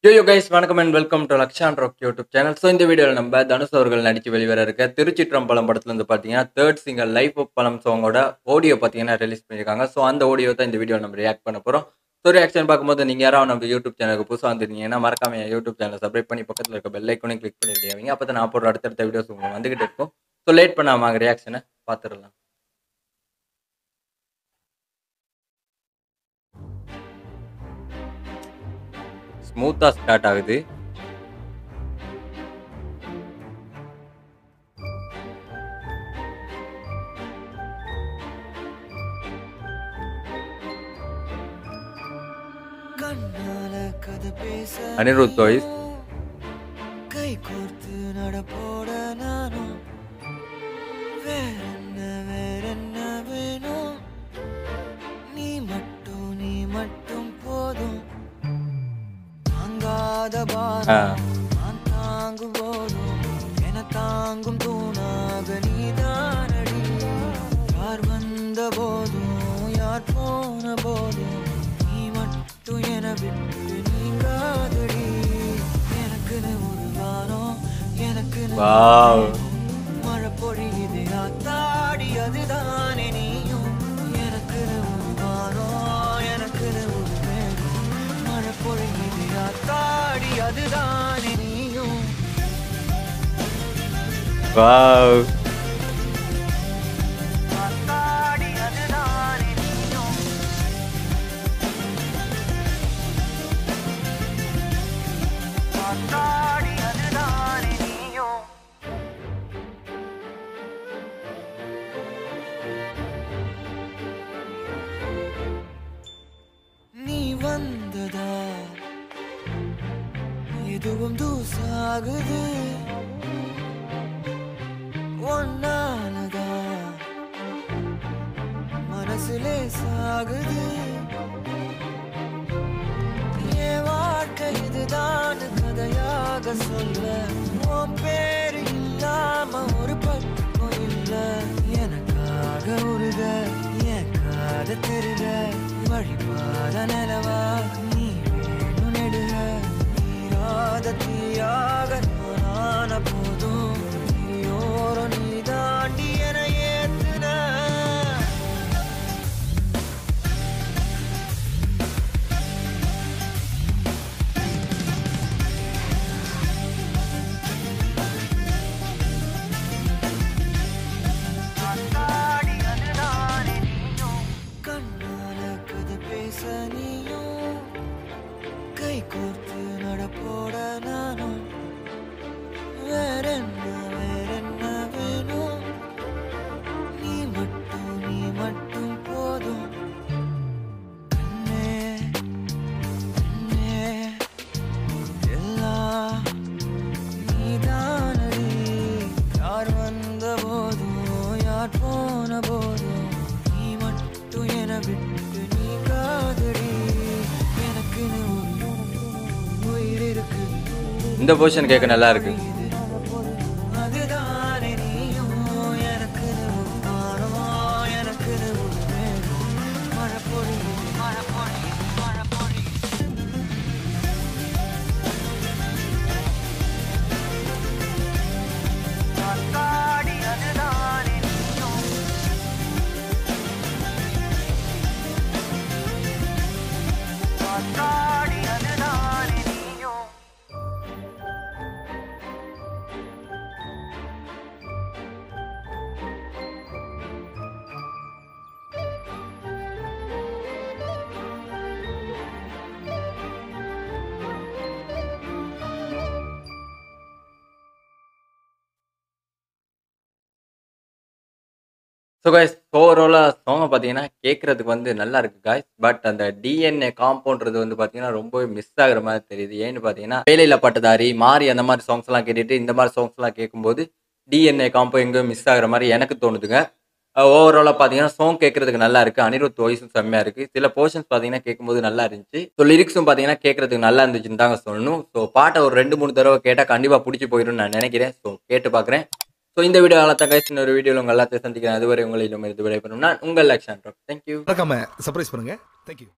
YoYo guys வணக்கம் and welcome to Lakshan rock YouTube channel so இந்த வீடியோவில் நம்ம தனுஷ் அவர்கள் நடித்து வெளிவர இருக்க திருச்சிற்றம்பலம் படத்துல இருந்து பார்த்தீங்கன்னா தேர்ட் சிங்கர் லைஃப் ஆஃப் பழம் சாங்கோட ஆடியோ பார்த்தீங்கன்னா ரிலீஸ் பண்ணியிருக்காங்க ஸோ அந்த ஆடியோ தான் இந்த வீடியோவில் நம்ம ரியாக்ட் பண்ண போகிறோம் ஸோ ரியாக்ஷன் பார்க்கும்போது நீங்கள் யாராவது நம்ம யூடியூப் சேனலுக்கு புதுசாக வந்துருந்தீங்கன்னா மறக்காம என் யூடியூப் சேனலை சப்ஸ்கிரைப் பண்ணி பக்கத்தில் இருக்க பெல் ஐக்கனையும் கிளிக் பண்ணிருக்கீங்க அப்போ தான் நான் போடுற அடுத்தடுத்த வீடியோஸ் உங்களுக்கு வந்துகிட்டு இருக்கும் ஸோ லேட் பண்ணாம ரியாக்ஷனை பார்த்துடலாம் ஸ்மூத்தாக ஸ்டார்ட் ஆகுது கண்ணால கதை பேச அனிருத் வாய்ஸ் கை கோர்த்து நடப்போட நானும் வேற என்ன வேற என்ன வேணும் நீ மட்டும் நீ மட்டும் போதும் தாங்காத ஆ. பாரம் நான் தாங்கும் போதும் என தாங்கும் தூணாக நீதானடி யார் வந்த போதும் யார் போன போதும் நீ மட்டும் என விட்டு நீங்காதடி எனக்குன்னு ஒரு வாரம் எனக்குன்னு ஒரு வாவ் மழை பொழியுது ஆத்தாடி அதுதானே நீயும் எனக்கு ஒரு வாரம் எனக்கு ஒரு மேகம் மழை பொழியுது ஆத்தாடி அதுதானே நீயும் வாவ் ஆத்தாடி அதுதானே நீயும் ஆத்தாடி அதுதானே நீயும் நீ வந்ததா எதுவும் தூசாகுது ஒன்னாலதா மனசுலே சாகுது என் வாழ்க்கை இதுதான் கதையாக சொல்ல உன் பேரு இல்லாம ஒரு பக்கம் இல்ல எனக்காக உருக என் காத திருக வழிபாத நிலவா நீ வேணும் நெடுக நீராத தீயாக நானான போதும் நீயோரம் நீ தாண்டி என ஏத்துன ஆத்தாடி அதுதானே நீயும் கண்ணால கதை பேச நீயும் கை கோர்த்து நடப்போட நானும் வேற என்ன வேற என்ன வேணும் நீ மட்டும் நீ மட்டும் போதும் கண்ணே கண்ணே எல்லாம் நீதானடி யார் வந்த போதும் யார் போன போதும் நீ மட்டும் என விட்டு நீ காதடி எனக்கு உயிர் இருக்கு இந்த போர்ஷன் கேட்க நல்லா இருக்கு அதுதானே நீயும் எனக்கு வானம் எனக்கு ஒரு மேகம் மழை பொழியுது மழை பொழியுது மழை பொழியுது ஆத்தாடி அதுதானே நீயும் ஆத்தாடி அதுதானே நீயும் ஸோ கைஸ் ஓவராலாக சாங்கை பார்த்தீங்கன்னா கேட்குறதுக்கு வந்து நல்லா இருக்கு காய்ஸ் பட் அந்த டிஎன்ஏ காம்பவுண்ட்றது வந்து பார்த்தீங்கன்னா ரொம்ப மிஸ் ஆகுற மாதிரி தெரியுது ஏன்னு பார்த்தீங்கன்னா வேலையில் பட்டதாரி மாறி அந்த மாதிரி சாங்ஸ்லாம் கேட்டுட்டு இந்த மாதிரி சாங்ஸ்லாம் கேட்கும்போது டிஎன்ஏ காம்போ எங்கேயோ மிஸ் ஆகுற மாதிரி எனக்கு தோணுதுங்க ஓவராலாக பார்த்தீங்கன்னா சாங் கேட்கறதுக்கு நல்லா இருக்கு அனிருத் வாய்ஸும் செம்மையாக இருக்கு சில போர்ஷன்ஸ் பார்த்தீங்கன்னா கேட்கும்போது நல்லா இருந்துச்சு ஸோ லிரிக்ஸும் பார்த்தீங்கன்னா கேட்கறதுக்கு நல்லா இருந்துச்சுன்னு தாங்க சொல்லணும் ஸோ பாட்டை ஒரு ரெண்டு மூணு தடவை கேட்டால் கண்டிப்பாக பிடிச்சி போயிடும்னு நான் நினைக்கிறேன் ஸோ கேட்டு பார்க்குறேன் ஸோ இந்த வீடியோ அவ்வளோ கைஸ் இன்னொரு வீடியோவில் உங்கள் எல்லாத்தையும் சந்திக்கிறேன் அதுவரை உங்களிடம் இருந்து விடைபெறும் நான் உங்கள் லக்ஷன் தேங்க்யூ மறக்காம சர்ப்ரைஸ் பண்ணுங்க தேங்க்யூ